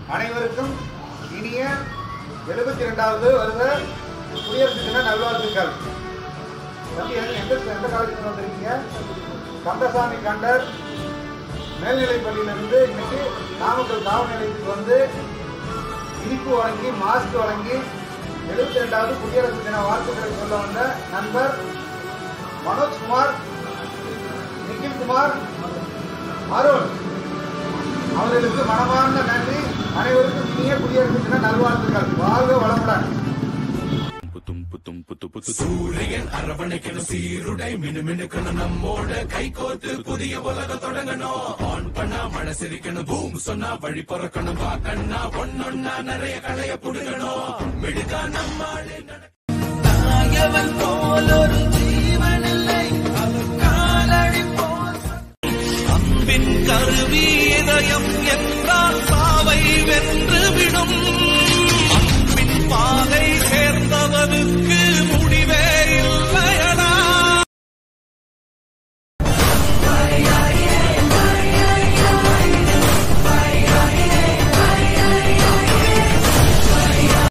அனைவருக்கும் இனிய எழுபத்தி இரண்டாவது வருட குடியரசு தின நல்வாழ்த்துக்கள் தம்பி, எந்த எந்த எந்த காலேஜுக்கு வந்திருக்கீங்க கந்தசாமி கண்டர் மேல்நிலைப்பள்ளியிலிருந்து இன்னைக்கு நாமக்கல் காவல் நிலையத்துக்கு வந்து இனிப்பு வழங்கி மாஸ்க் வழங்கி எழுபத்தி ரெண்டாவது குடியரசு தின வாழ்த்துக்களை சொல்ல வந்த நண்பர் மனோஜ்குமார் நிகில்குமார் அருண் அவர்களுக்கு மனமார்ந்த நன்றி அனைவருக்கும் இனிய குடியரசு தின நல்வாழ்த்துக்கள் வாழ்க வளமுடன் தும்பு தும்பு தும்பு சூரியன் அரவணைக்கணும் சீருடை மினுமினுக்கணும் நம்மோட கை கோர்த்து புதிய உலகம் தொடங்கணும் ஆன் பண்ணா மழை சிரிக்கணும் பூம் சொன்னா வழி பிறக்கணும் பாக்கண்ணா ஒன்னொன்னா நிறைய களைய புடுங்கணும் மெடுக்கா நம்மாலே தாயவன் போல் ஒரு ஜீவனில்லை அது காலடி போல் அன்பின் கருவி இதயம்